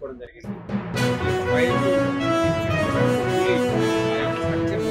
తీసుకోవడం జరిగింది ఈ ఫైర్ ఈ స్ట్రక్చర్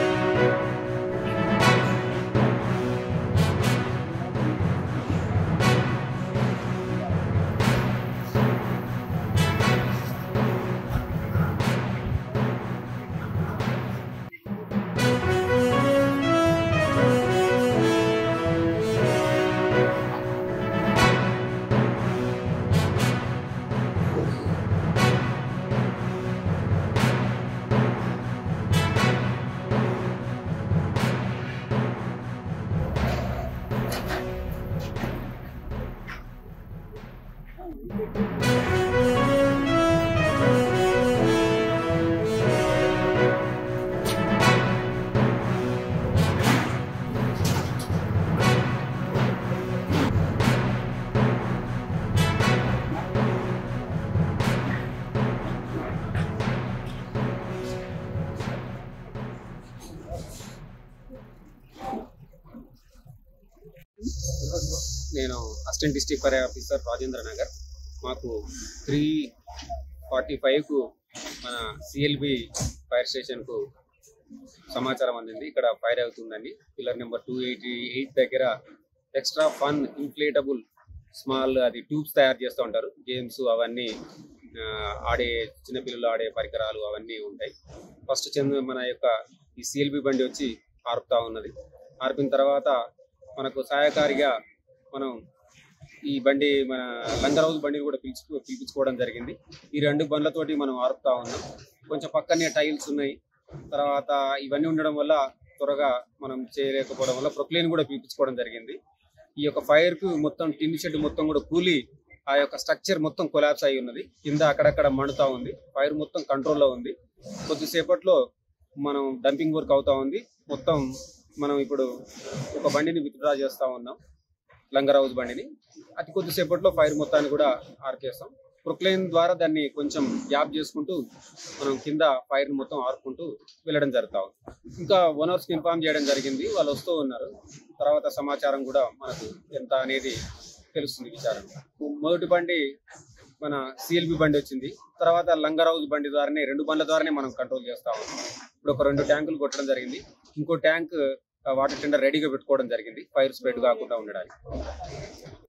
నేను assistant district fire officer Rajendra Nagar మాకు త్రీ ఫార్టీ ఫైవ్కు మన సిఎల్బి ఫైర్ స్టేషన్కు సమాచారం అందింది ఇక్కడ ఫైర్ అవుతుందని pillar number two eighty eight దగ్గర ఎక్స్ట్రా ఫన్ ఇన్ఫ్లేటబుల్ స్మాల్ అది ట్యూబ్స్ తయారు చేస్తూ ఉంటారు గేమ్స్ అవన్నీ ఆ, ఆడే చిన్నపిల్లలు ఆడే పరికరాలు అవన్నీ ఉంటాయి ఫస్ట్ చంద్ర మన యొక్క ఈ సిఎల్బి బండి వచ్చి ఆర్పుతా ఉన్నది ఆర్పిన తర్వాత మనకు సహాయకారిగా మనం ఈ బండి మన లంగరౌజ్ బండిని కూడా పిలుచు పిలిపించుకోవడం జరిగింది ఈ రెండు బండ్లతోటి మనం ఆర్పుతా ఉన్నాం కొంచెం పక్కనే టైల్స్ ఉన్నాయి తర్వాత ఇవన్నీ ఉండడం వల్ల త్వరగా మనం చేయలేకపోవడం వల్ల ప్రొక్లేన్ కూడా పిలిపించుకోవడం జరిగింది ఈ యొక్క ఫైర్ కు మొత్తం టిన్ షెడ్ మొత్తం కూడా కూలి ఆ యొక్క స్ట్రక్చర్ మొత్తం కొలాప్స్ అయి ఉన్నది కింద అక్కడక్కడ మండుతా ఉంది ఫైర్ మొత్తం కంట్రోల్లో ఉంది కొద్దిసేపట్లో మనం డంపింగ్ వర్క్ అవుతా ఉంది మొత్తం మనం ఇప్పుడు ఒక బండిని విత్డ్రా చేస్తా ఉన్నాం లంగరౌజ్ బండిని అతి కొద్దిసేపట్లో ఫైర్ మొత్తాన్ని కూడా ఆర్పేస్తాం ప్రొక్లైన్ ద్వారా దాన్ని కొంచెం గ్యాప్ చేసుకుంటూ మనం కింద ఫైర్ మొత్తం ఆర్పుకుంటూ వెళ్ళడం జరుగుతా ఉంది ఇంకా ఓనర్స్ కి ఇన్ఫార్మ్ చేయడం జరిగింది వాళ్ళు వస్తూ ఉన్నారు తర్వాత సమాచారం కూడా మనకు ఎంత అనేది తెలుస్తుంది విచారం మొదటి బండి మన సిఎల్బి బండి వచ్చింది తర్వాత లంగరౌజ్ బండి ద్వారానే రెండు బండ్ల ద్వారానే మనం కంట్రోల్ చేస్తా ఉన్నాం ఇప్పుడు ఒక రెండు ట్యాంకులు కొట్టడం జరిగింది ఇంకో ట్యాంక్ వాటర్ టెండర్ రెడీగా పెట్టుకోవడం జరిగింది ఫైర్ స్ప్రెడ్ కాకుండా ఉండడానికి